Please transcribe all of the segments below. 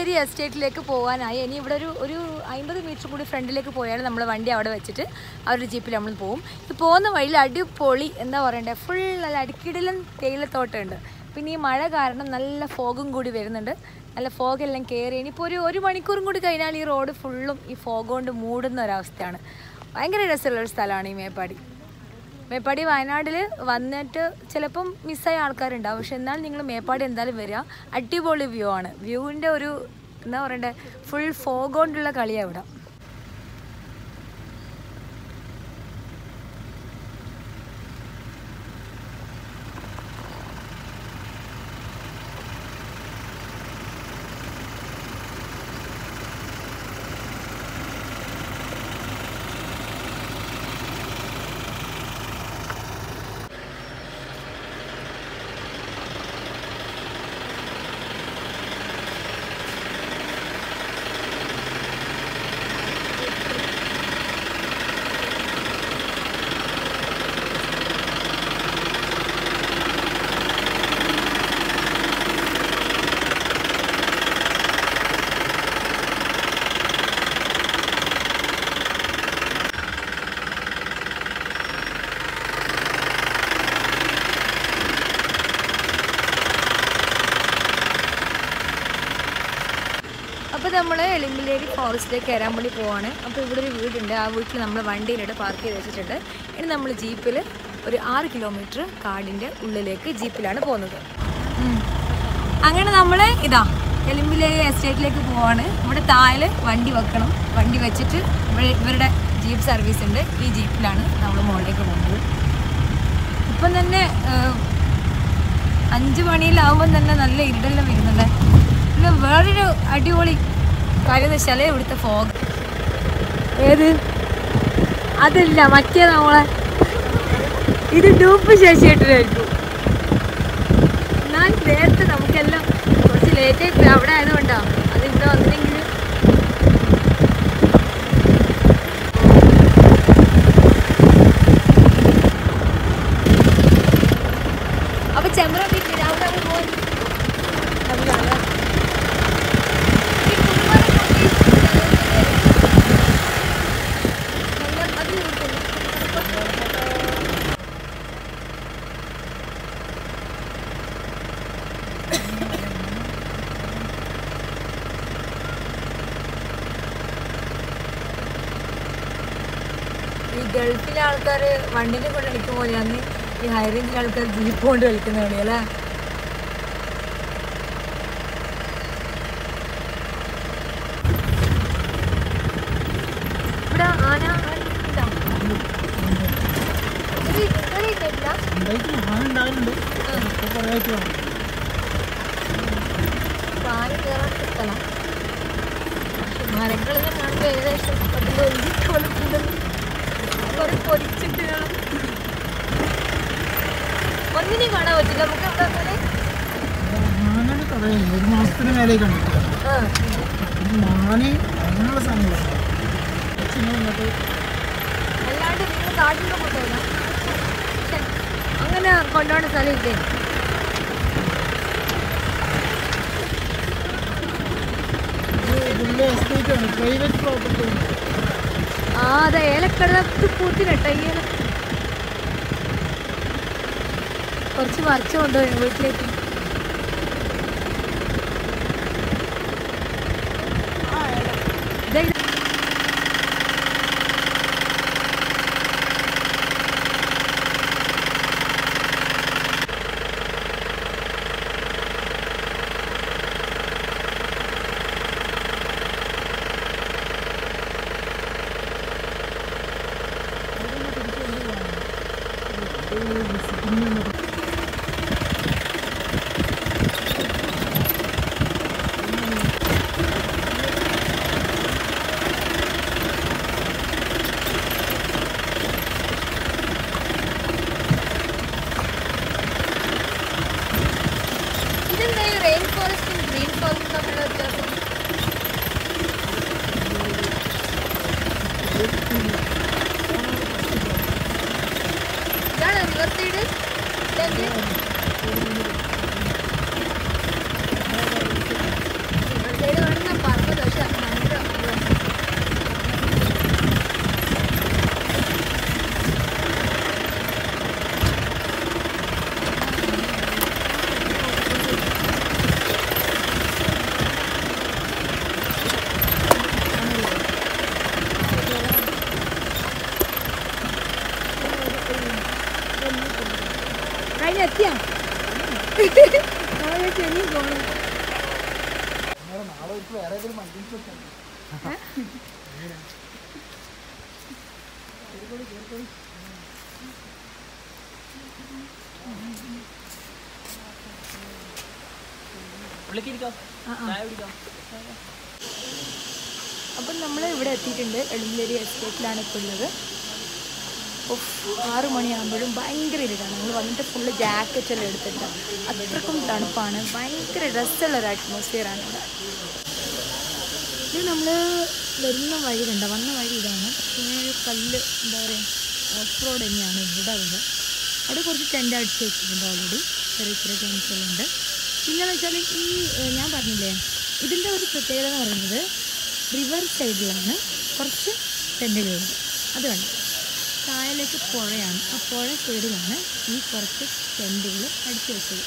എലിമിലേരി എസ്റ്റേറ്റിലേക്ക് പോകാനായി ഇനി ഇവിടെ ഒരു ഒരു അമ്പത് മീറ്റർ കൂടി ഫ്രണ്ടിലേക്ക് പോയാൽ നമ്മൾ വണ്ടി അവിടെ വെച്ചിട്ട് ആ ഒരു ജീപ്പിൽ നമ്മൾ പോകും ഈ പോകുന്ന വഴിയിൽ അടിപൊളി എന്താ പറയണ്ടേ ഫുൾ നല്ല അടിക്കിടലും തേയിലത്തോട്ടമുണ്ട് പിന്നെ ഈ മഴ കാരണം നല്ല ഫോഗും കൂടി വരുന്നുണ്ട് നല്ല ഫോഗെല്ലാം കയറി ഇനിയിപ്പോൾ ഒരു ഒരു മണിക്കൂറും കൂടി കഴിഞ്ഞാൽ ഈ റോഡ് ഫുള്ളും ഈ ഫോഗ് കൊണ്ട് മൂടുന്ന ഒരവസ്ഥയാണ് ഭയങ്കര രസമുള്ള ഒരു സ്ഥലമാണ് ഈ മേപ്പാടി മേപ്പാടി വയനാട്ടിൽ വന്നിട്ട് ചിലപ്പം മിസ്സായ ആൾക്കാരുണ്ടാവും പക്ഷെ എന്നാൽ നിങ്ങൾ മേപ്പാടി എന്തായാലും വരിക അടിപൊളി വ്യൂ ആണ് വ്യൂവിൻ്റെ ഒരു എന്താ പറയണ്ടേ ഫുൾ ഫോഗ് കൊണ്ടുള്ള കളിയാണ് ഇവിടെ അപ്പോൾ നമ്മൾ എളിമ്പിലേരി ഫോറസ്റ്റിലേക്ക് കയറാൻ വേണ്ടി പോവാണ് അപ്പോൾ ഇവിടെ ഒരു വീടുണ്ട് ആ വീട്ടിൽ നമ്മൾ വണ്ടിയിലിട്ട് പാർക്ക് ചെയ്ത് വെച്ചിട്ടുണ്ട് ഇനി നമ്മൾ ജീപ്പിൽ ഒരു ആറ് കിലോമീറ്റർ കാടിൻ്റെ ഉള്ളിലേക്ക് ജീപ്പിലാണ് പോകുന്നത് ഉം. അങ്ങനെ നമ്മൾ ഇതാ എലിമ്പിലേരി എസ്റ്റേറ്റിലേക്ക് പോവാണ് ഇവിടെ താഴെ വണ്ടി വെക്കണം വണ്ടി വെച്ചിട്ട് ഇവിടെ ഇവരുടെ ജീപ്പ് സർവീസ് ഉണ്ട് ഈ ജീപ്പിലാണ് നമ്മൾ മുകളിലേക്ക് പോകുന്നത് ഇപ്പം തന്നെ ഏഹ്, അഞ്ച് മണിയിലാവുമ്പം തന്നെ നല്ല ഇരുടെല്ലാം വരുന്നുണ്ട് പിന്നെ വേറൊരു അടിപൊളി കാര്യം എന്ന് വെച്ചാൽ ഇവിടുത്തെ ഫോഗ് ഏത് അതില്ല മറ്റേ നമ്മളെ ഇത് ഡൂപ്പ് ശേഷിയിട്ടായിരിക്കും എന്നാൽ നേരത്തെ നമുക്കെല്ലാം കുറച്ച് ലേറ്റ് ആയി പോയി അവിടെ ആയതുകൊണ്ടാ അത് ഇവിടെ വന്നില്ലെങ്കിൽ അപ്പൊ ചെമ്പ്ര ബീച്ച് രാവിലെ അങ്ങ് പോയി അത് കാണാം. ഈ കുറുവാനെ നോക്കി എല്ലാം അതിൽ ഇരിക്കുന്നു. ഈ ഗൾഫിലെ ആൾക്കാർ വണ്ടിനെ കൊണ്ട് കളിക്കും പോലെയാണ് ഈ ഹൈ റേഞ്ചിലെ ആൾക്കാർ ജീപ്പ് കൊണ്ട് കളിക്കുന്ന കളി അല്ലേ ഇവിടെ ആന ഉണ്ടോ? ഒരു- ഒരു ഇതില്ല. ഉണ്ടായിട്ട് ആന ഉണ്ടാകുന്നുണ്ട് ഇപ്പൊ കുറേ ആയിട്ട് വേണം അപ്പൊ ആന കയറാൻ സ്ഥലം പക്ഷെ മരങ്ങളെല്ലാം കാണുമ്പോൾ ഏകദേശം അതിൽ ഒഴുകിക്കൊടുക്കുന്നത് കുറെ പൊരിച്ചിട്ട് കാണാം. ഒന്നിനെയും കാണാൻ പറ്റില്ല നമുക്ക് അവിടെ വന്നാല് മാനാണ് പറയുന്നത് ഒരു മാസത്തിന് മേലെ കണ്ടിട്ടില്ല ആ പിന്നെ മാന് അങ്ങനെയുള്ള സാധനങ്ങളാണ് കൊച്ചിനെ വന്നിട്ട് അല്ലാണ്ട് നിങ്ങൾ കാട്ടിലൊക്കെ കൊണ്ടുപോയില്ല അങ്ങനെ കൊണ്ടുപോകേണ്ട സ്ഥലമില്ലേ ഇത് വലിയ എസ്റ്റേറ്റ് ആണ് പ്രൈവറ്റ് പ്രോപ്പർട്ടി ആണ് ആ അതെ ഏലക്കടത്ത് പൂത്തിനട്ട ഈ ഏല കുറച്ച് മറിച്ച് കൊണ്ടുപോയി വീട്ടിലേക്ക് ദേ ഇത്. ഇതെന്താ റെയിൻ ഫോറസ്റ്റും ഗ്രീൻ ഫോറസ്റ്റും തമ്മിലുള്ള വ്യത്യാസം ഇതാണ് റിവർ സൈഡ് റിവർ സൈഡ് കഴിഞ്ഞ എത്തിയാ നാളെ ചെന്നി പോകണം നാളെ ഒരിക്കൽ വേറെ ഏതൊരു മണ്ടിൽ വെക്കാം അപ്പം നമ്മൾ ഇവിടെ എത്തിയിട്ടുണ്ട് എളുമ്പേരി എസ്റ്റേറ്റിലാണ് ഇപ്പോൾ ഉള്ളത് ഉഫ്, ആറ് മണിയാകുമ്പോഴും ഭയങ്കര ഇരുട്ടാണ് നമ്മൾ വന്നിട്ട് ഫുള്ള് ജാക്കറ്റ് എല്ലാം എടുത്തിട്ട് അത്രക്കും തണുപ്പാണ് ഭയങ്കര രസമുള്ള ഒരു അറ്റ്മോസ്ഫിയറാണ് ഇവിടെ ഇത് നമ്മൾ വരുന്ന വഴി കണ്ട വന്ന വഴി ഇതാണ് പിന്നെ ഒരു കല്ല് എന്താ പറയുക ഓഫ് റോഡ് തന്നെയാണ് ഇവിടെ വരെ അവിടെ കുറച്ച് ടെൻ്റ് അടിച്ച് വെച്ചിട്ടുണ്ട് ഓൾറെഡി ചെറിയ ചെറിയ ടെൻസുകളുണ്ട് പിന്നെന്ന് വെച്ചാൽ ഈ ഏഹ്, ഞാൻ പറഞ്ഞില്ലേ ഇതിൻ്റെ ഒരു പ്രത്യേകത എന്ന് പറയുന്നത് റിവർ സൈഡിലാണ് കുറച്ച് ടെൻറ്റുകളുണ്ട് അത് വേണം താഴേക്ക് പുഴയാണ് ആ പുഴ സൈഡിലാണ് ഈ കുറച്ച് ടെൻറ്റുകൾ അടിച്ചു വെച്ചത്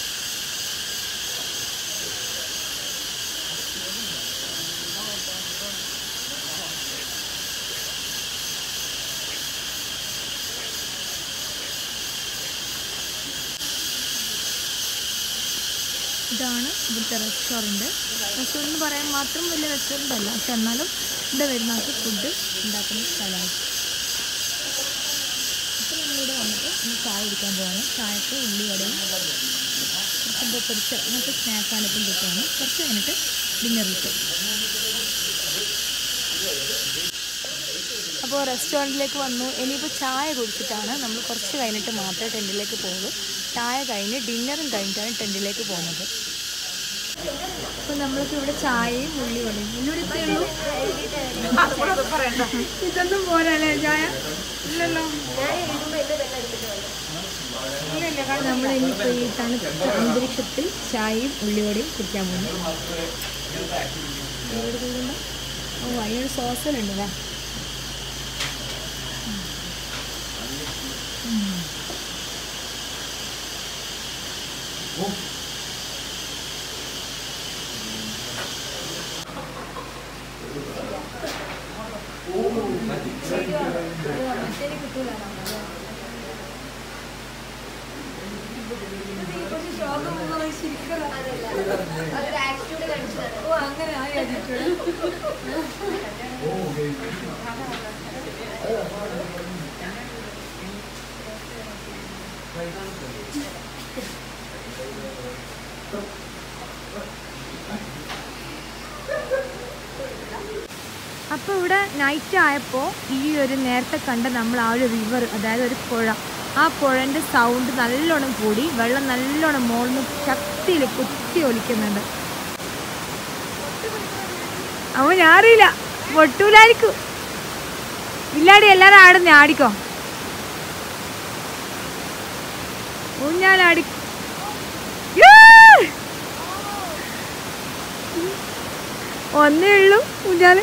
ഇതാണ് ഇവിടുത്തെ റെസ്റ്റോറൻറ്റ് റെസ്റ്റോറൻറ്റ് എന്ന് പറയാൻ മാത്രം വലിയ റെസ്റ്റോറൻ്റ് അല്ല പക്ഷെ എന്നാലും ഇവിടെ വരുന്ന ആൾക്ക് ഫുഡ് ഉണ്ടാക്കുന്ന സ്ഥലമാണ് അപ്പോൾ നമ്മളിവിടെ വന്നിട്ട് ഇനി ചായ കുടിക്കാൻ പോവാണ് ചായക്ക് ഉള്ളിവടയും കുറച്ചെന്തോ പൊരിച്ച അങ്ങനത്തെ സ്നാക്കാണ് ഇപ്പം കിട്ടുകയാണ് കുറച്ച് കഴിഞ്ഞിട്ട് ഡിന്നർ കിട്ടും അപ്പോൾ റെസ്റ്റോറൻറ്റിലേക്ക് വന്നു ഇനിയിപ്പോൾ ചായ കുടിച്ചിട്ടാണ് നമ്മൾ കുറച്ച് കഴിഞ്ഞിട്ട് മാത്രമേ ടെൻറ്റിലേക്ക് പോകുള്ളൂ ചായ കഴിഞ്ഞ് ഡിന്നറും കഴിഞ്ഞിട്ടാണ് ടെൻറ്റിലേക്ക് പോകുന്നത് അപ്പോൾ നമ്മൾക്ക് ഇവിടെ ചായയും ഉള്ളിവടയും ഉള്ളിവടത്തേ ഉള്ളൂ ഇതൊന്നും പോരല്ലേ ചായ ഇല്ലല്ലോ നമ്മൾ ഇനിയിപ്പോൾ ഈ തണുത്ത അന്തരീക്ഷത്തിൽ ചായയും ഉള്ളിവടയും കുടിക്കാൻ പോകുന്നു ഉള്ളിവട കൂടുമ്പോൾ ഓ അതിനൊരു സോസലുണ്ട് അല്ലേ അപ്പോൾ ഇവിടെ നൈറ്റ് ആയപ്പോൾ ഈ ഒരു നേരത്തെ കണ്ട നമ്മൾ ആ ഒരു റിവർ അതായത് ഒരു പുഴ ആ പുഴൻ്റെ സൗണ്ട് നല്ലോണം കൂടി വെള്ളം നല്ലോണം മോളിന്ന് ശക്തിയിൽ കുത്തി ഒലിക്കുന്നുണ്ട് അവൻ ഞാൻ അറിയില്ല പൊട്ടൂലായിരിക്കും ഇല്ലാടി എല്ലാരും ആടുന്നേ ആടിക്കോ ഊഞ്ഞാലാടി യ്യോ! ഒന്നേ ഉള്ളൂ ഊഞ്ഞാല്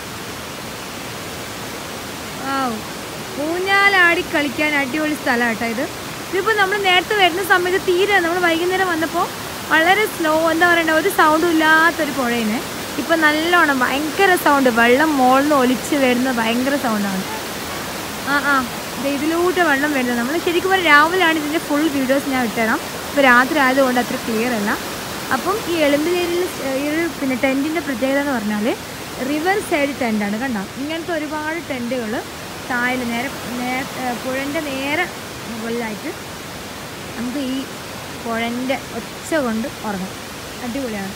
ആ ഊഞ്ഞാലാടി കളിക്കാൻ അടിപൊളി സ്ഥലം കേട്ടോ ഇത് ഇതിപ്പോൾ നമ്മൾ നേരത്തെ വരുന്ന സമയത്ത് തീരെ നമ്മൾ വൈകുന്നേരം വന്നപ്പോൾ വളരെ സ്ലോ എന്താ പറയണ്ട ഒരു സൗണ്ടും ഇല്ലാത്തൊരു പുഴയിന് ഇപ്പം നല്ലോണം ഭയങ്കര സൗണ്ട് വെള്ളം മോളിൽ നിന്ന് ഒലിച്ച് വരുന്ന ഭയങ്കര സൗണ്ടാണ് ആ ആ ദേ ഇതിലൂടെ വെള്ളം വരുന്നത് നമ്മൾ ശരിക്കും പറഞ്ഞാൽ രാവിലെയാണ് ഇതിൻ്റെ ഫുൾ വീഡിയോസ് ഞാൻ ഇട്ടുതരാം ഇപ്പോൾ രാത്രി ആയതുകൊണ്ട് അത്ര ക്ലിയർ അല്ല അപ്പം ഈ എളുമ്പേരിയിൽ ഈ ഒരു പിന്നെ ടെൻറ്റിൻ്റെ പ്രത്യേകത എന്ന് പറഞ്ഞാൽ റിവർ സൈഡ് ടെൻ്റാണ് കണ്ടോ ഇങ്ങനത്തെ ഒരുപാട് ടെൻറ്റുകൾ താഴെ നേരെ നേരെ പുഴൻ്റെ നേരെ മുകളിലായിട്ട് നമുക്ക് ഈ പുഴൻ്റെ ഒച്ച കൊണ്ട് ഉറങ്ങാം അടിപൊളിയാണ്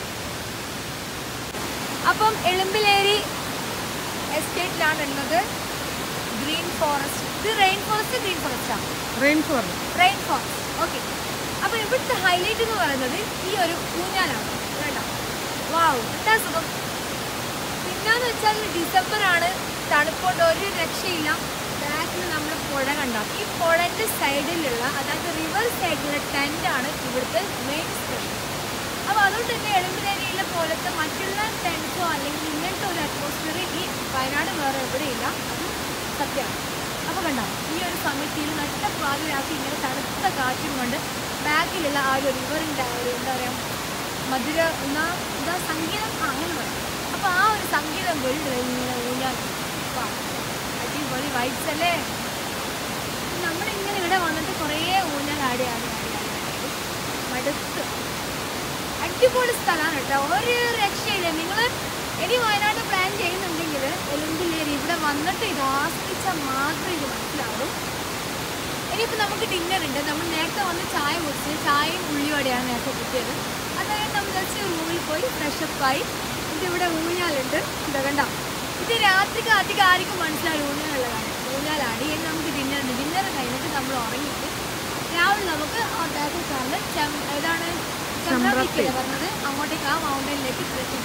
അപ്പം എളുമ്പിലേരി എസ്റ്റേറ്റിലാണ് ഉള്ളത് ഗ്രീൻ ഫോറസ്റ്റ് ഇത് റെയിൻ ഫോറസ്റ്റ് ഗ്രീൻ ഫോറസ്റ്റാണ് rain forest rain forest okay അപ്പോൾ ഇവിടുത്തെ ഹൈലൈറ്റ് എന്ന് പറയുന്നത് ഈ ഒരു ഊഞ്ഞാലാണ് കേട്ടോ വാവ് എന്താ സുഖം പിന്നെന്ന് വെച്ചാൽ ഡിസംബർ ആണ് തണുപ്പുണ്ട് ഒരു രക്ഷയില്ല ബാക്കിൽ നമ്മൾ പുഴ കണ്ടോ ഈ പുഴൻ്റെ സൈഡിലുള്ള അതായത് റിവർ സൈഡിലുള്ള ടെൻ്റാണ് ഇവിടുത്തെ മെയിൻ സ്പെഷ്യൽ അപ്പോൾ അതുകൊണ്ട് തന്നെ എളുമ്പേരിയിലെ പോലത്തെ മറ്റുള്ള ടെൻസോ അല്ലെങ്കിൽ ഇങ്ങനത്തെ ഒരു അറ്റ്മോസ്ഫിയർ ഈ വയനാട് വേറെ എവിടെയില്ല അത് സത്യമാണ് അപ്പോൾ കണ്ടോ ഈ ഒരു സമയത്തിൽ നട്ട പാതിരാക്കി ഇങ്ങനെ തണുത്ത കാറ്റും കൊണ്ട് ബാക്കിലുള്ള ആ ഒരു റിവറിൻ്റെ ആ ഒരു എന്താ പറയുക മധുര എന്നാ എന്താ സംഗീതം ആ അങ്ങനെ പറയാം അപ്പോൾ ആ ഒരു സംഗീതം വീട് ഇങ്ങനെ ഊഞ്ഞാൽ വാ, അടിപൊളി വൈബ്സ് അല്ലേ നമ്മളിങ്ങനെ ഇവിടെ വന്നിട്ട് കുറേ ഊഞ്ഞാൽ ആടി ആടി ആടി ആടി ആടി മടുത്ത് അടിപൊളി സ്ഥലമാണ് കേട്ടോ ഒരു രക്ഷയില്ല നിങ്ങൾ ഇനി വയനാട് പ്ലാൻ ചെയ്യുന്നുണ്ടെങ്കിൽ എലുമ്പില്ലേരി ഇവിടെ വന്നിട്ട് ഇത് ആസ്വദിച്ചാൽ മാത്രമേ ഇത് മനസ്സിലാവും ഇനിയിപ്പോൾ നമുക്ക് ഡിന്നർ ഉണ്ട് നമ്മൾ നേരത്തെ വന്ന് ചായ കുടിച്ച് ചായയും ഉള്ളിയോടെയാണ് നേരത്തെ കിട്ടിയത് അത് കഴിഞ്ഞ് നമ്മൾ ജസ്റ്റ് റൂമിൽ പോയി ഫ്രഷപ്പായി ഇത് ഇവിടെ ഊഞ്ഞാലുണ്ട് ഇത് കണ്ട ഇത് രാത്രിക്ക് അധികം ആർക്കും മനസ്സിലാവും ഊഞ്ഞാലുള്ളതാണ് ഊഞ്ഞാലാടി ഇനി നമുക്ക് ഡിന്നർ ഉണ്ട് ഡിന്നർ കഴിഞ്ഞിട്ട് നമ്മൾ ഉറങ്ങിയിട്ട് രാവിലെ നമുക്ക് ബാക്ക് സാറിന് ഏതാണ് ചന്ദ്രപിക്കല്ലേ പറഞ്ഞത് അങ്ങോട്ടേക്ക് ആ മൗണ്ടനിലേക്ക് ട്രക്കിംഗ്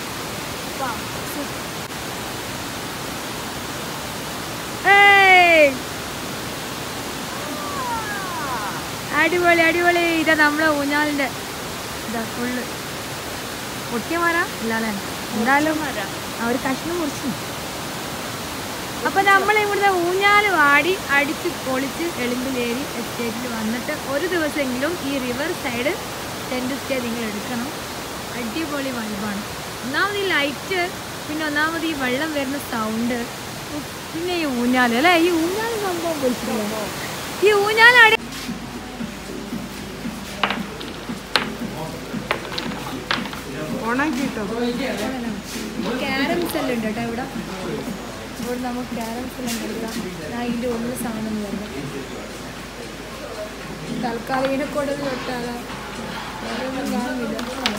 അടിപൊളി അടിപൊളി ഇതാ നമ്മളെ ഊഞ്ഞാലിന്റെ ഇതാ ഫുള്ള് പൊട്ടിയ മര ഇല്ലാല്ലേ എന്തായാലും ആ ഒരു കഷ്ണം മുറിച്ചു അപ്പൊ നമ്മൾ ഇവിടുത്തെ ഊഞ്ഞാല് വാടി അടിച്ച് പൊളിച്ച് എളിമ്പിലേരി എസ്റ്റേറ്റിൽ വന്നിട്ട് ഒരു ദിവസമെങ്കിലും ഈ റിവർ സൈഡ് ടെൻറ്റ് സ്റ്റേ നിങ്ങൾ എടുക്കണം അടിപൊളി വൈബാണ് ഒന്നാമത് ഈ ലൈറ്റ് പിന്നെ ഒന്നാമത് ഈ വെള്ളം വരുന്ന സൗണ്ട് പിന്നെ ഈ ഊഞ്ഞാല് അല്ലേ ഈ ഊഞ്ഞാല് സംഭവം പൊളിച്ചിട്ടില്ല ഈ ഊഞ്ഞാലാടി ഉണക്കിട്ടോ ക്യാരംസ് എല്ലാം ഉണ്ട് കേട്ടോ ഇവിടെ ഇവിടെ നമുക്ക് ക്യാരംസ് എല്ലാം കളിക്കാം ഞാൻ ഇതിൻ്റെ ഉള്ളിൽ സാധനം വരുന്നത് തൽക്കാലം ഇതിനെ കൊടുത്ത് തൊട്ടാലോ വേറെ ഒന്നും കാണുന്നില്ല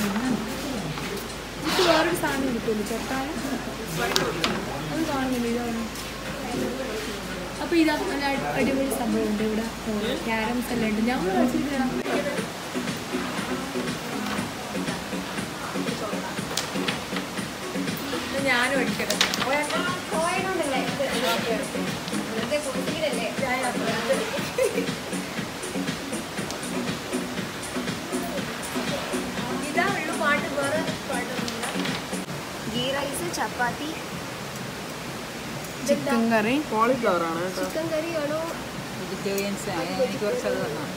ഇത് വേറൊരു സാധനം കിട്ടുമല്ലോ തൊട്ടാലും അത് കാണുന്നില്ല ഇതാണ് അപ്പോൾ ഇതാ നല്ല അടി- അടിപൊളി സംഭവമുണ്ട് ഇവിടെ ക്യാരംസ് എല്ലാം ഉണ്ട് ഞങ്ങൾ കളിച്ചിരിക്കണം ഞാനും അടിക്കട്ടെ ഇതാ ഉള്ളു പാട്ട് വേറെ പാട്ടൊന്നുമില്ല ghee rice chapati chicken curry cauliflower ആണ് കേട്ടോ ചിക്കൻ കറിയാണോ വെജിറ്റേറിയൻസ് എനിക്ക് കുറച്ചത് തന്നാ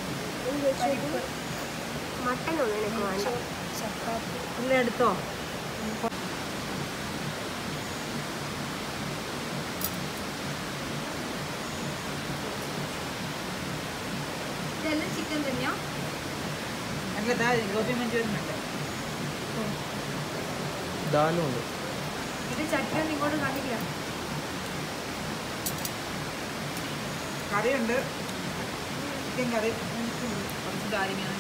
മട്ടൻ ഒന്നും എനിക്ക് വേണ്ട ചപ്പാത്തി ഇല്ല എടുത്തോ ഇതെല്ലാം ചിക്കൻ തന്നെയാ അല്ല ദാ ഗോപി മഞ്ചൂരിയൻ ഉണ്ട് ദാലും ഉണ്ട് ഇത് ചട്ടിയൊന്നും ഇങ്ങോട്ട് കാണിക്കില്ല കറിയുണ്ട് ചിക്കൻ കറി കുറച്ച് ധാരിമാണ്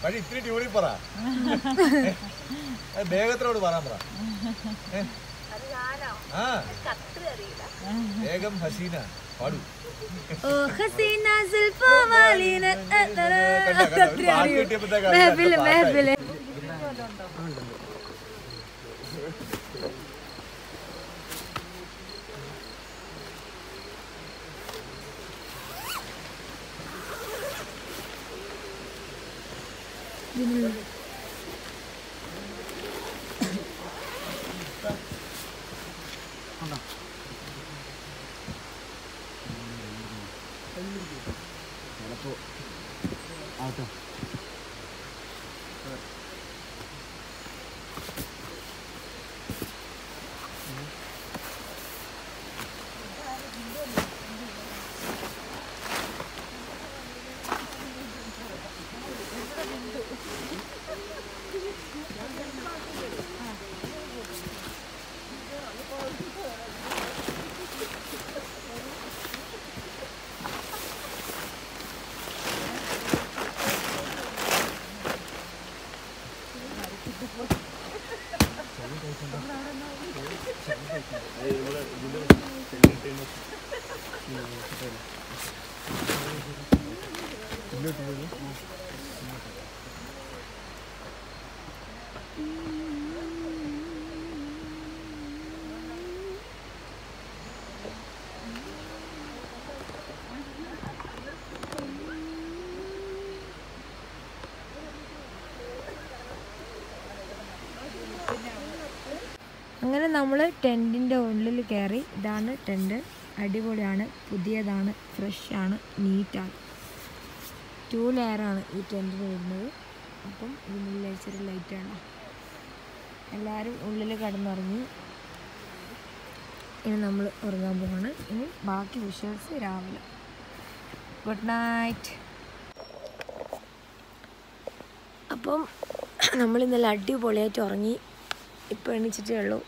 കഴി ഇത്തിരി ട്യൂണിൽ പറ അത് വേഗത്തിനോട് പറയാൻ പറ ഏ? ആ വേഗം ഹസീന പാടൂ ഓ ഹസീന സുൽഫാ വാലിന കണ്ടോ, കണ്ടോ, ഒരു പാട്ട് കിട്ടിയപ്പോഴത്തേക്ക് അത് മെഹഫില് രണ്ട് പാട്ടായി. മെഹഫില് അങ്ങനെ നമ്മൾ ടെൻറ്റിൻ്റെ ഉള്ളിൽ കയറി ഇതാണ് ടെൻറ്റ് അടിപൊളിയാണ് പുതിയതാണ് ഫ്രഷാണ് നീറ്റാണ് ടു ലെയറാണ് ഈ ടെൻറ്റിന് വരുന്നത് അപ്പം ഇതിനുള്ളിൽ ചെറിയ ലൈറ്റാണ് എല്ലാവരും ഉള്ളിൽ കിടന്നുറങ്ങി ഇനി നമ്മൾ ഉറങ്ങാൻ പോവാണ് ഇനി ബാക്കി വിഷ്വൽസ് രാവിലെ ഗുഡ് നൈറ്റ് അപ്പം നമ്മൾ ഇന്നലെ അടിപൊളിയായിട്ട് ഉറങ്ങി ഇപ്പോൾ എണീച്ചിട്ടേ ഉള്ളൂ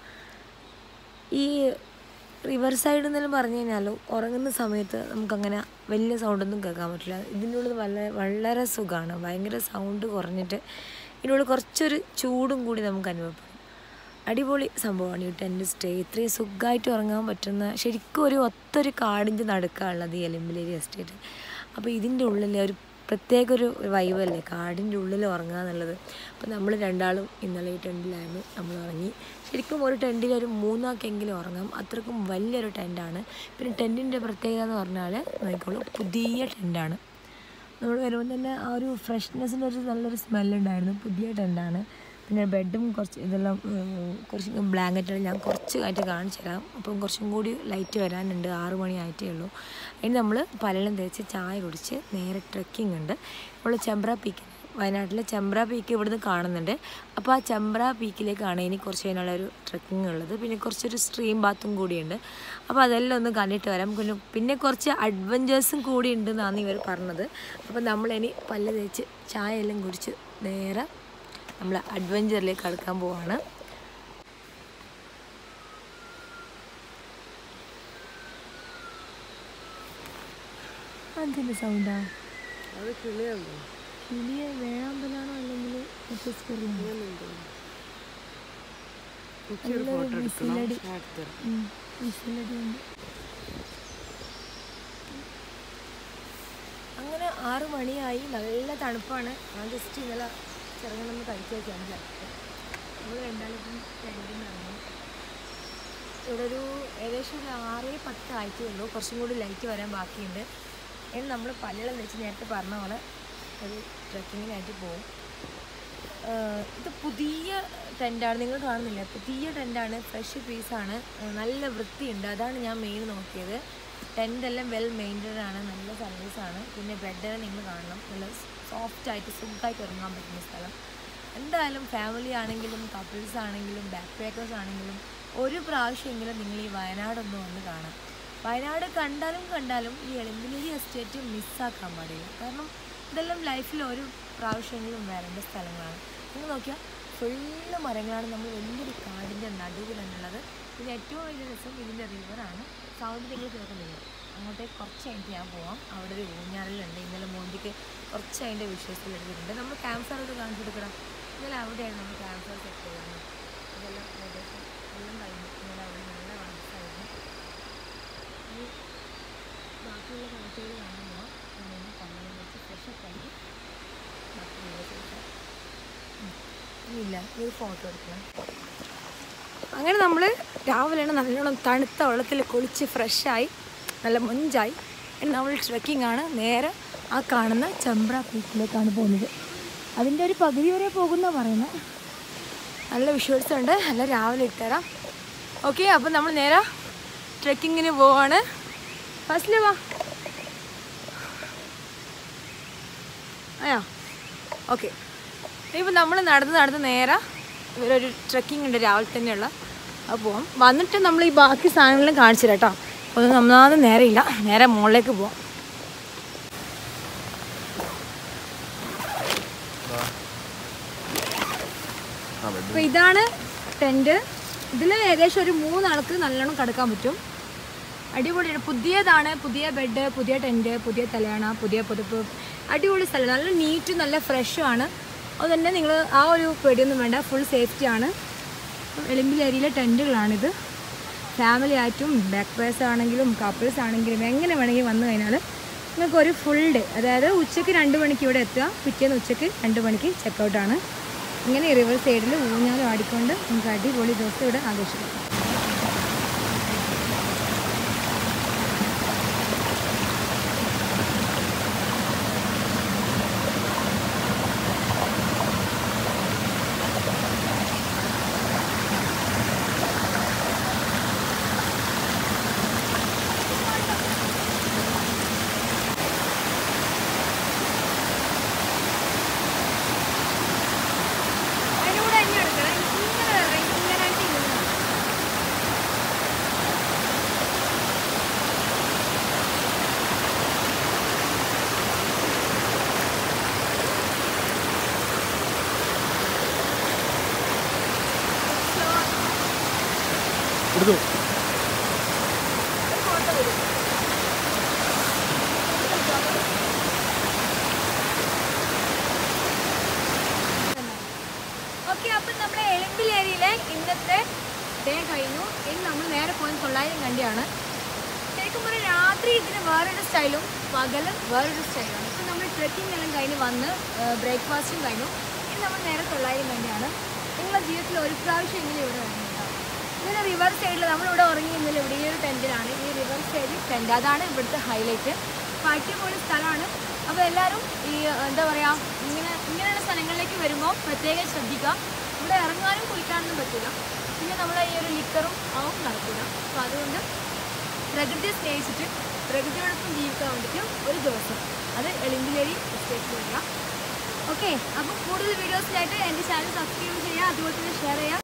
ഈ റിവർ സൈഡ് എന്നെല്ലാം പറഞ്ഞു കഴിഞ്ഞാലും ഉറങ്ങുന്ന സമയത്ത് നമുക്കങ്ങനെ വലിയ സൗണ്ടൊന്നും കേൾക്കാൻ പറ്റില്ല ഇതിൻ്റെ ഉള്ളിൽ വളരെ വളരെ സുഖമാണ് ഭയങ്കര സൗണ്ട് കുറഞ്ഞിട്ട് ഇതിനുള്ളിൽ കുറച്ചൊരു ചൂടും കൂടി നമുക്ക് അനുഭവപ്പെടും അടിപൊളി സംഭവമാണ് ഈ ടെൻറ്റ് സ്റ്റേ ഇത്രയും സുഖമായിട്ട് ഉറങ്ങാൻ പറ്റുന്ന ശരിക്കും ഒരു ഒത്തൊരു കാടിൻ്റെ നടുക്കാണുള്ളത് ഈ എലിമ്പലേരി എസ്റ്റേറ്റ് അപ്പോൾ ഇതിൻ്റെ ഉള്ളിൽ ഒരു പ്രത്യേക ഒരു വൈബല്ലേ കാടിൻ്റെ ഉള്ളിൽ ഉറങ്ങുക എന്നുള്ളത് അപ്പോൾ നമ്മൾ രണ്ടാളും ഇന്നലെ ഈ ടെൻറ്റിലായിരുന്നു നമ്മൾ ഉറങ്ങി ശരിക്കും ഒരു ടെൻറ്റിൽ ഒരു മൂന്നാക്കെങ്കിലും ഉറങ്ങാം അത്രക്കും വലിയൊരു ടെൻറ്റാണ് പിന്നെ ടെൻറ്റിൻ്റെ പ്രത്യേകത എന്ന് പറഞ്ഞാൽ നോക്കിക്കോളൂ പുതിയ ടെൻറ്റാണ് നമ്മൾ വരുമ്പോൾ തന്നെ ആ ഒരു ഫ്രഷ്നെസ്സിൻ്റെ ഒരു നല്ലൊരു സ്മെല്ലുണ്ടായിരുന്നു പുതിയ ടെൻറ്റാണ് പിന്നെ ബെഡും കുറച്ച് ഇതെല്ലാം ഉം, കുറച്ച് ബ്ലാങ്കറ്റ് ഞാൻ കുറച്ച് ആയിട്ട് കാണിച്ചു തരാം അപ്പം കുറച്ചും കൂടി ലൈറ്റ് വരാനുണ്ട് ആറ് മണി ആയിട്ടേ ഉള്ളൂ ഇനി നമ്മൾ പലരും തേച്ച് ചായ കുടിച്ച് നേരെ ട്രെക്കിംഗ് ഉണ്ട് നമ്മൾ ചെമ്പ്ര പീക്ക് വയനാട്ടിലെ ചെമ്പ്ര പീക്ക് ഇവിടുന്ന് കാണുന്നുണ്ട് അപ്പോൾ ആ ചെമ്പ്ര പീക്കിലേക്കാണ് ഇനി കുറച്ച് കഴിഞ്ഞുള്ള ഒരു ട്രെക്കിംഗ് ഉള്ളത് പിന്നെ കുറച്ചൊരു സ്ട്രീം ബാത്തും കൂടിയുണ്ട് അപ്പോൾ അതെല്ലാം ഒന്ന് കണ്ടിട്ട് വരാം പിന്നെ പിന്നെ കുറച്ച് അഡ്വഞ്ചേഴ്സും കൂടി ഉണ്ടെന്നാണ് ഇവർ പറഞ്ഞത് അപ്പോൾ നമ്മളിനി പല്ല് തേച്ച് ചായ എല്ലാം കുടിച്ച് നേരെ നമ്മൾ അഡ്വഞ്ചറിലേക്ക് കടക്കാൻ പോവാണ് അതിൻ്റെ സൗണ്ടാ അത് കിളിയല്ലോ കിളിയെ വേഴാമ്പലാണോ അല്ലെങ്കിൽ മറ്റേ സ്പെറിയാണോ നല്ലൊരു വിസിലടി ഉം, വിസിലടി ഉണ്ട് അങ്ങനെ ആറ് മണിയായി നല്ല തണുപ്പാണ് ഞാൻ ജസ്റ്റ് ഇന്നലെ ചെറുങ്ങനൊന്ന് കഴിച്ചു വെച്ചാണ് നമ്മൾ രണ്ടാളും രണ്ടിൽ ഇറങ്ങി ഇവിടെ ഒരു ഏകദേശം ഒരു ആറ് പത്ത് ആയിട്ടേ ഉള്ളൂ കുറച്ചും കൂടി ലൈറ്റ് വരാൻ ബാക്കിയുണ്ട് ഇനി നമ്മൾ പല്ലളം വെച്ച് നേരത്തെ പറഞ്ഞ പോലെ ഒരു ട്രക്കിങ്ങിനായിട്ട് പോകും ആഹ് ഇത് പുതിയ ടെൻറ്റാണ് നിങ്ങൾ കാണുന്നില്ല പുതിയ ടെൻറ്റാണ് ഫ്രഷ് പീസാണ് നല്ല വൃത്തിയുണ്ട് അതാണ് ഞാൻ മെയിൻ നോക്കിയത് ടെൻ്റ് എല്ലാം വെൽ മെയിൻറ്റഡ് ആണ് നല്ല സർവീസാണ് പിന്നെ ബെഡ് നിങ്ങൾ കാണണം നല്ല സോഫ്റ്റ് ആയിട്ട് സുഖമായിട്ട് ഉറങ്ങാൻ പറ്റുന്ന സ്ഥലം എന്തായാലും ഫാമിലി ആണെങ്കിലും കപ്പിൾസ് ആണെങ്കിലും ബാക്ക് പാക്കേഴ്സ് ആണെങ്കിലും ഒരു പ്രാവശ്യമെങ്കിലും നിങ്ങൾ ഈ വയനാടൊന്ന് വന്ന് കാണാം വയനാട് കണ്ടാലും കണ്ടാലും ഈ എളിമ്പലേരി എസ്റ്റേറ്റ് മിസ്സാക്കാൻ പാടില്ല കാരണം ഇതെല്ലാം ലൈഫിൽ ഒരു പ്രാവശ്യമെങ്കിലും വരേണ്ട സ്ഥലങ്ങളാണ് നിങ്ങൾ നോക്കിയാൽ ഫുള്ള് മരങ്ങളാണ് നമ്മൾ വലിയൊരു കാടിൻ്റെ നടുവിലാണുള്ളത് പിന്നെ ഏറ്റവും വലിയ രസം ഇതിൻ്റെ റിവറാണ് സൗണ്ട് നിങ്ങൾ കേൾക്കുന്നില്ല അങ്ങോട്ടേക്ക് കുറച്ച് കഴിഞ്ഞിട്ട് ഞാൻ പോവാം അവിടെ ഒരു ഊഞ്ഞാലിലുണ്ട് ഇന്നലെ മോന്തിക്ക് കുറച്ച് അതിൻ്റെ വിഷ്വൽസിൽ എടുത്തിട്ടുണ്ട് നമ്മൾ ക്യാമ്പ് ഫയറൊക്കെ കാണിച്ചു കൊടുക്കണം ഇന്നലെ അവിടെയാണ് നമ്മൾ ക്യാമ്പ് ഫയർ സെറ്റ് ചെയ്യുന്നത് ഇതെല്ലാം ഏകദേശം എല്ലാം കഴിഞ്ഞു ഇന്നലെ അവിടെ നല്ല വണസായിരുന്നു ഇനി ബാക്കിയുള്ള കാഴ്ചകൾ കാണാൻ പോവാം അങ്ങനെ കണ്ണിൽ വെച്ച് ഫ്രഷപ്പ് ആക്കി ബാക്കി വീഡിയോസ് എടുക്കാം ഇല്ല ഒരു ഫോട്ടോ എടുക്കണം അങ്ങനെ നമ്മൾ രാവിലെയാണ് നല്ലോണം തണുത്ത വെള്ളത്തിൽ കുളിച്ച് ഫ്രഷായി നല്ല മൊഞ്ചായി ഇനി നമ്മൾ ട്രെക്കിംഗ് ആണ് നേരെ ആ കാണുന്ന ചെമ്പ്ര പീക്കിലേക്കാണ് പോകുന്നത് അതിൻ്റെ ഒരു പകുതി വരെ പോകുന്ന പറയുന്നത് നല്ല വിഷ്വൽസ് ഉണ്ട് നല്ല രാവിലെ ഇട്ടുതരാം ഓക്കെ അപ്പം നമ്മൾ നേരെ ട്രെക്കിങ്ങിന് പോവാണ് ഫസ്റ്റില് വാ അയ്യോ ഓക്കെ ഇപ്പം നമ്മൾ നടന്ന് നടന്ന് നേരെ ഇവരൊരു ട്രെക്കിംഗ് ഉണ്ട് രാവിലെ തന്നെയുള്ള അത് പോവാം വന്നിട്ട് നമ്മൾ ഈ ബാക്കി സാധനങ്ങളും കാണിച്ചു തരാം കേട്ടോ ഒന്നും നമ്മളാതെ നേരെ ഇല്ല നേരെ മുകളിലേക്ക് പോവാം അപ്പോൾ ഇതാണ് ടെൻറ്റ് ഇതിൽ ഏകദേശം ഒരു മൂന്നാൾക്ക് നല്ലോണം കിടക്കാൻ പറ്റും അടിപൊളിയാണ് പുതിയതാണ് പുതിയ ബെഡ് പുതിയ ടെൻറ്റ് പുതിയ തലയണ പുതിയ പുതുപ്പ് അടിപൊളി സ്ഥലം നല്ല നീറ്റും നല്ല ഫ്രഷും ആണ് അതുതന്നെ നിങ്ങൾ ആ ഒരു പേടിയൊന്നും വേണ്ട ഫുൾ സേഫ്റ്റി ആണ് എളിമ്പിൽ ഏരിയയിലെ ടെൻറ്റുകളാണിത് ഫാമിലി ആയിട്ടും ബാക്ക് പേഴ്സ് ആണെങ്കിലും കപ്പിൾസ് ആണെങ്കിലും എങ്ങനെ വേണമെങ്കിൽ വന്നു കഴിഞ്ഞാൽ നിങ്ങൾക്ക് ഒരു ഫുൾ ഡേ അതായത് ഉച്ചയ്ക്ക് രണ്ട് മണിക്ക് ഇവിടെ എത്തുക പിറ്റേന്ന് ഉച്ചയ്ക്ക് രണ്ട് മണിക്ക് ചെക്കൗട്ടാണ് ഇങ്ങനെ റിവർ സൈഡിൽ ഊഞ്ഞാലും ആടിക്കൊണ്ട് നമുക്ക് അടിപൊളി ദിവസം ഇവിടെ ആഘോഷിക്കാം അതിലൂടെ തന്നെ എടുക്കണം ഇങ്ങനെ വരണം ഇങ്ങനെ ആയിട്ട് ഇങ്ങനെ എടുത്തു ഓക്കെ അപ്പം നമ്മുടെ എളിമ്പിൽ ഏരിയയിലെ ഇന്നത്തെ ഡേ കഴിഞ്ഞു ഇനി നമ്മൾ നേരെ പോയി തൊള്ളായിരം കണ്ടിയാണ് ശരിക്കും പറഞ്ഞാൽ രാത്രി ഇതിന് വേറൊരു സ്റ്റൈലും പകല് വേറൊരു സ്റ്റൈലാണ് ഇപ്പം നമ്മൾ ട്രെക്കിംഗ് എല്ലാം കഴിഞ്ഞ് വന്ന് ബ്രേക്ക്ഫാസ്റ്റും കഴിഞ്ഞു ഇനി നമ്മൾ നേരെ തൊള്ളായിരം കണ്ടിയാണ് നിങ്ങളുടെ ജീവിതത്തിൽ ഒരു പ്രാവശ്യം ഇങ്ങനെ ഇവിടെ വന്നിട്ടുണ്ടാവും ഇങ്ങനെ റിവർ സൈഡിൽ നമ്മളിവിടെ ഉറങ്ങി ഇന്നലെ ഇവിടെ ഈ ഒരു ടെൻറ്റിലാണ് ഈ റിവർ സൈഡിൽ ടെൻറ്റ് അതാണ് ഇവിടുത്തെ ഹൈലൈറ്റ് അപ്പോൾ അടിപൊളി സ്ഥലമാണ് അപ്പോൾ എല്ലാവരും ഈ ഏഹ്, എന്താ പറയുക ഇങ്ങനെ ഇങ്ങനെയുള്ള സ്ഥലങ്ങളിലേക്ക് വരുമ്പോൾ പ്രത്യേകം ശ്രദ്ധിക്കുക ഇവിടെ ഇറങ്ങാനും കുളിക്കാനൊന്നും പറ്റില്ല പിന്നെ നമ്മളെ ഈ ഒരു ലിക്കറും ആവും നടക്കില്ല അപ്പോൾ അതുകൊണ്ട് പ്രകൃതിയെ സ്നേഹിച്ചിട്ട് പ്രകൃതിയോടൊപ്പം ജീവിക്കാൻ വേണ്ടിയിട്ട് ഒരു ദിവസം അത് എളിമ്പിലേരി എസ്റ്റേറ്റിൽ വരിക ഓക്കെ അപ്പം കൂടുതൽ വീഡിയോസിനായിട്ട് എൻ്റെ ചാനൽ സബ്സ്ക്രൈബ് ചെയ്യുക അതുപോലെ തന്നെ ഷെയർ ചെയ്യുക